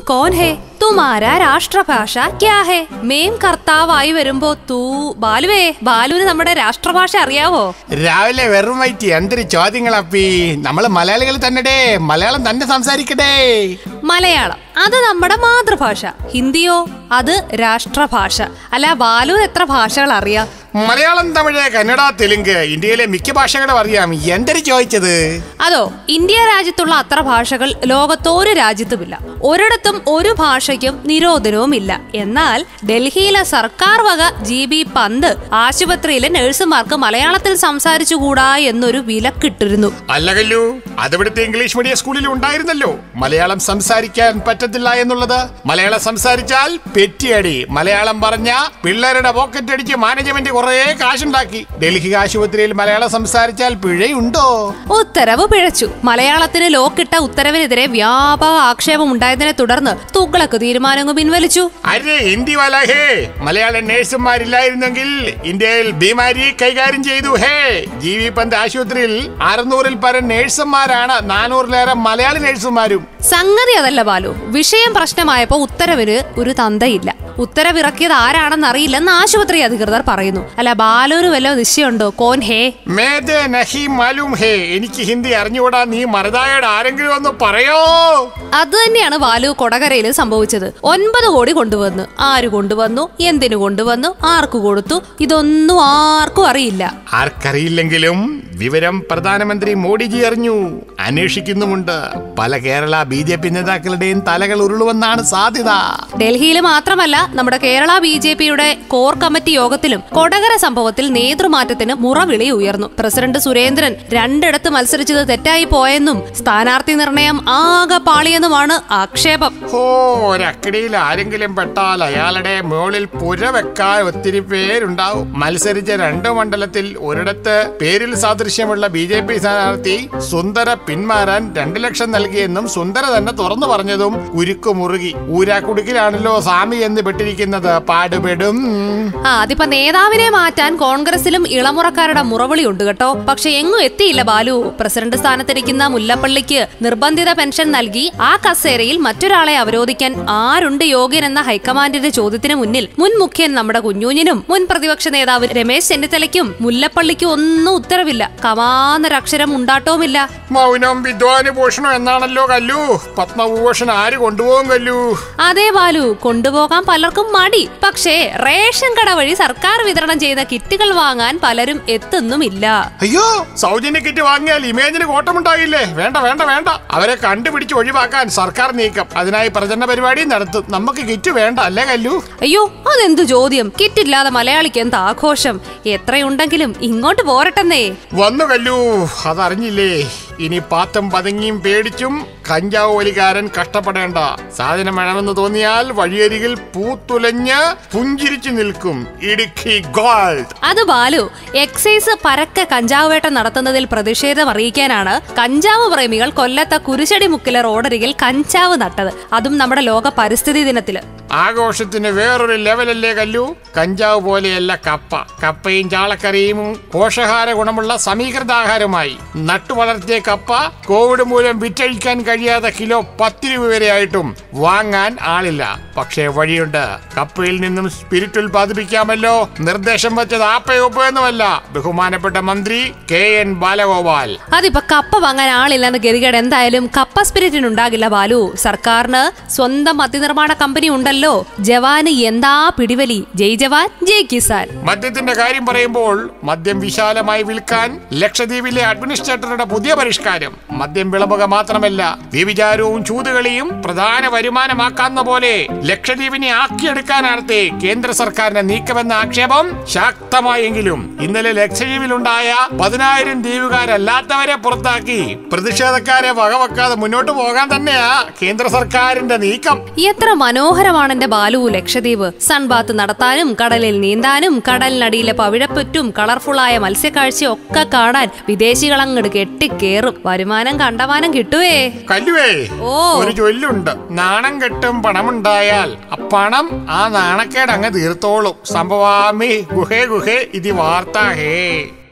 കോൻ ഹേ തുമാര രാഷ്ട്രഭാഷ ക്യാ ഹേ മേം കർത്താവായി വരുമ്പോ തൂ ബാലുവേ ബാലുവിന് നമ്മുടെ രാഷ്ട്രഭാഷ അറിയാവോ രാവിലെ വെറും വൈറ്റി എന്തൊരു ചോദ്യങ്ങളപ്പി നമ്മള് മലയാളികൾ തന്നെ മലയാളം തന്നെ സംസാരിക്കട്ടെ മലയാളം അത് നമ്മുടെ മാതൃഭാഷ ഹിന്ദിയോ അത് രാഷ്ട്രഭാഷ അല്ല ബാലുവിന് എത്ര ഭാഷകൾ അറിയാം മലയാളം തമിഴ് കന്നഡ തെലുങ്ക് ഇന്ത്യയിലെ മിക്ക ഭാഷകളും അറിയാം എന്തൊരു ചോദിച്ചത് അതോ ഇന്ത്യ രാജ്യത്തുള്ള അത്ര ഭാഷകൾ ലോകത്തൊരു രാജ്യത്തുമില്ല ഒരിടത്തും ഒരു ഭാഷയ്ക്കും നിരോധനവുമില്ല എന്നാൽ ഡൽഹിയിലെ സർക്കാർ വക ജി ബി പന്ത് ആശുപത്രിയിലെ നഴ്സുമാർക്ക് മലയാളത്തിൽ സംസാരിച്ചുകൂടാ എന്നൊരു വിലക്കിട്ടിരുന്നു അല്ല കല്ലു അതിവിടുത്തെ ഇംഗ്ലീഷ് മീഡിയം സ്കൂളിൽ ഉണ്ടായിരുന്നല്ലോ മലയാളം സംസാരിക്കാൻ പറ്റത്തില്ല എന്നുള്ളത് മലയാളം സംസാരിച്ചാൽ പെറ്റിയടി മലയാളം പറഞ്ഞ പിള്ളേരുടെ പോക്കറ്റ് അടിച്ച് മാനേജ്മെന്റ് കുറേ കാശുണ്ടാക്കി ഡൽഹി ആശുപത്രിയിൽ മലയാളം സംസാരിച്ചാൽ പിഴയുണ്ടോ ഉത്തരവ് പിഴച്ചു മലയാളത്തിന് ലോക്കിട്ട ഉത്തരവിനെതിരെ വ്യാപക ആക്ഷേപം ഉണ്ടായതിനെ തുടർന്ന് തുഗ്ലക്ക് തീരുമാനങ്ങൾ പിൻവലിച്ചു അരെ ഹിന്ദി വാല ഹേ മലയാള നഴ്സുമാരില്ലായിരുന്നെങ്കിൽ ഇന്ത്യയിൽ ബീമാരി കൈകാര്യം ചെയ്തു ഹേ ജി വി പന്ത് ആശുപത്രിയിൽ അറുന്നൂറിൽ പരം നഴ്സുമാരാണ് നാനൂറിലേറെ മലയാളി നഴ്സുമാരും സംഗതി അതല്ല ബാലു വിഷയം പ്രശ്നമായപ്പോ ഉത്തരവിന് ഒരു തന്തയില്ല ഉത്തരവിറക്കിയത് ആരാണെന്ന് അറിയില്ലെന്ന് ആശുപത്രി അധികൃതർ പറയുന്നു അല്ല ബാലുവിന് വല്ല നിശ്ചയമുണ്ടോ കോൻ ഹേ മേദേ നഹി മാലൂം ഹേ എനിക്ക് ഹിന്ദി അറിഞ്ഞുകൂടാ നീ മറുതായോട് ആരെങ്കിലും ഒന്ന് പറയോ അത് തന്നെയാണ് ബാലു കൊടകരയിൽ സംഭവിച്ചത് ഒൻപത് കോടി കൊണ്ടുവന്നു ആര് കൊണ്ടുവന്നു എന്തിനു കൊണ്ടുവന്നു ആർക്ക് കൊടുത്തു ഇതൊന്നും ആർക്കും അറിയില്ല ആർക്കറിയില്ലെങ്കിലും വിവരം പ്രധാനമന്ത്രി മോഡിജി അറിഞ്ഞു അന്വേഷിക്കുന്നുമുണ്ട് പല കേരള ബി ജെ പി നേതാക്കളുടെയും തലകൾ ഉരുളുവെന്നാണ് സാധ്യത ഡൽഹിയിൽ മാത്രമല്ല നമ്മുടെ കേരള ബി ജെ പിയുടെ കോർ കമ്മിറ്റി യോഗത്തിലും കൊടകര സംഭവത്തിൽ നേതൃമാറ്റത്തിന് മുറവിളി ഉയർന്നു പ്രസിഡന്റ് സുരേന്ദ്രൻ രണ്ടിടത്ത് മത്സരിച്ചത് തെറ്റായി പോയെന്നും സ്ഥാനാർത്ഥി നിർണയം ആകെ പാളിയെന്നുമാണ് ആക്ഷേപം ഓ ഒരക്കടിയിൽ ആരെങ്കിലും പെട്ടാൽ അയാളുടെ മുകളിൽ പുര വെക്കാൻ ഒത്തിരി പേരുണ്ടാവും മത്സരിച്ച രണ്ട് മണ്ഡലത്തിൽ ഒരിടത്ത് പേരിൽ സാദൃശ്യമുള്ള ബി ജെ പി സ്ഥാനാർത്ഥി സുന്ദര പിന്മാറാൻ രണ്ടു ലക്ഷം നൽകിയെന്നും സുന്ദര തന്നെ തുറന്നു പറഞ്ഞതും ഉരുക്കു മുറുകി ഊരാക്കുടുക്കിലാണല്ലോ സ്വാമി എന്ന് പെട്ടിരിക്കുന്നത് പാടുപെടും ആ അതിപ്പോ നേതാവിനെ മാറ്റാൻ കോൺഗ്രസിലും ഇളമുറക്കാരുടെ മുറവിളി ഉണ്ട് കേട്ടോ പക്ഷെ എങ്ങും എത്തിയില്ല ബാലു പ്രസിഡന്റ് സ്ഥാനത്തിരിക്കുന്ന മുല്ലപ്പള്ളിക്ക് നിർബന്ധിത പെൻഷൻ നൽകി ആ കസേരയിൽ മറ്റൊരാളെ അവരോധിക്കാൻ ആരുണ്ട് യോഗ്യൻ എന്ന ഹൈക്കമാൻഡിന്റെ ചോദ്യത്തിന് മുന്നിൽ മുൻ മുഖ്യൻ നമ്മുടെ കുഞ്ഞൂഞ്ഞിനും മുൻ പ്രതിപക്ഷ നേതാവ് രമേശ് ചെന്നിത്തലയ്ക്കും മുല്ലപ്പള്ളിക്കും ഒന്നും ഉത്തരവില്ല കമാന്നൊരക്ഷരം ഉണ്ടാട്ടവുമില്ല മൗനം വിദ്വാന് ഭൂഷണം എന്നാണല്ലോ കല്ലു പത്മഭൂഷൺ ആര് കൊണ്ടുപോകും കല്ലു അതേ ബാലു കൊണ്ടുപോകാൻ പലർക്കും മടി പക്ഷേ റേഷൻ കട വഴി സർക്കാർ വിതരണം ചെയ്ത കിറ്റുകൾ വാങ്ങാൻ പലരും എത്തുന്നുമില്ല അയ്യോ സൗജന്യ കിറ്റ് വാങ്ങിയാൽ ഇമേജിന് കോട്ടമുണ്ടാകില്ലേ വേണ്ട വേണ്ട വേണ്ട അവരെ കണ്ടുപിടിച്ച് ഒഴിവാക്കാൻ സർക്കാർ നീക്കം അതിനായി പ്രചരണ പരിപാടി നടത്തും നമുക്ക് കിറ്റ് വേണ്ട അല്ലേ കല്ലു അയ്യോ അതെന്തു ചോദ്യം കിറ്റില്ലാതെ മലയാളിക്ക് എന്ത് ആഘോഷം എത്രയുണ്ടെങ്കിലും ഇങ്ങോട്ട് പോരട്ടെന്നേ വന്നു കല്ലു അതറിഞ്ഞില്ലേ ഇനി പാത്തും പതുങ്ങിയും പേടിച്ചും കഞ്ചാവ് വലികാരൻ കഷ്ടപ്പെടേണ്ട സാധനം വേണമെന്ന് തോന്നിയാൽ വഴിയരികിൽ പൂത്തുലഞ്ഞ് പുഞ്ചിരിച്ചു നിൽക്കും ഇടുക്കി ഗോൾഡ് അത് ബാലു എക്സൈസ് പരക്കെ കഞ്ചാവ് വേട്ട നടത്തുന്നതിൽ പ്രതിഷേധം അറിയിക്കാനാണ് കഞ്ചാവ് പ്രേമികൾ കൊല്ലത്തെ കുരിശടി മുക്കിലെ റോഡരികിൽ കഞ്ചാവ് നട്ടത് അതും നമ്മുടെ ലോക പരിസ്ഥിതി ദിനത്തില് ആഘോഷത്തിന് വേറൊരു ലെവലല്ലേ കല്ലു കഞ്ചാവ് പോലെയല്ല കപ്പ കപ്പയും ചാളക്കറിയും പോഷകാര ഗുണമുള്ള സമീകൃതാഹാരമായി നട്ടുവളർത്തിയ കപ്പ കോവിഡ് മൂലം വിറ്റഴിക്കാൻ കഴിയാതെ കിലോ പത്ത് രൂപ വരെ ആയിട്ടും വാങ്ങാൻ ആളില്ല പക്ഷേ വഴിയുണ്ട് കപ്പയിൽ നിന്നും സ്പിരിറ്റ് ഉൽപ്പാദിപ്പിക്കാമല്ലോ നിർദ്ദേശം വെച്ചത് ആപ്പയൊപ്പമൊന്നുമല്ല ബഹുമാനപ്പെട്ട മന്ത്രി കെ എൻ ബാലഗോപാൽ അതിപ്പോ കപ്പ വാങ്ങാൻ ആളില്ലെന്ന് ഗതികേട് എന്തായാലും കപ്പ സ്പിരിറ്റിന് ഉണ്ടാകില്ല ബാലു സർക്കാരിന് സ്വന്തം മദ്യനിർമ്മാണ കമ്പനി ഉണ്ടല്ലോ ജവാന് എന്താ പിടിവലി ജയ് ജവാൻ ജയ് കിസാൻ മദ്യത്തിന്റെ കാര്യം പറയുമ്പോൾ മദ്യം വിശാലമായി വിൽക്കാൻ ലക്ഷദ്വീപിലെ അഡ്മിനിസ്ട്രേറ്ററുടെ പുതിയ പരിഷ്കാരം മദ്യം വിളമ്പുക മാത്രമല്ല വ്യഭിചാരവും ചൂതുകളിയും പ്രധാന വരുമാനമാക്കാവുന്ന പോലെ ലക്ഷദ്വീപിനെ ആക്കിയെടുക്കാനാണത്തെ കേന്ദ്ര സർക്കാരിന്റെ നീക്കമെന്ന ആക്ഷേപം ശക്തമായെങ്കിലും ഇന്നലെ ലക്ഷദ്വീപിലുണ്ടായ പതിനായിരം ദ്വീപുകാരല്ലാത്തവരെ പുറത്താക്കി പ്രതിഷേധക്കാരെ വകവെക്കാതെ മുന്നോട്ട് പോകാൻ തന്നെയാ കേന്ദ്ര സർക്കാരിന്റെ നീക്കം എത്ര മനോഹരമാണ് എന്റെ ബാലു ലക്ഷദ്വീപ് സൺബാത്ത് നടത്താനും കടലിൽ നീന്താനും കടലിനടിയിലെ പവിഴപ്പുറ്റും കളർഫുള്ളായ മത്സ്യക്കാഴ്ചയും ഒക്കെ കാണാൻ വിദേശികൾ അങ്ങോട്ട് കെട്ടിക്കേറും വരുമാനം കണ്ടമാനം കിട്ടുവേ കല്ലുവേ ഓ. ഒരു ചൊല്ലുണ്ട് നാണം കെട്ടും പണമുണ്ടായാൽ ആ പണം ആ നാണക്കേട് അങ്ങ് തീർത്തോളും സംഭവാമി ഗുഹേ ഗുഹേ ഇത് വാർത്ത ഹേ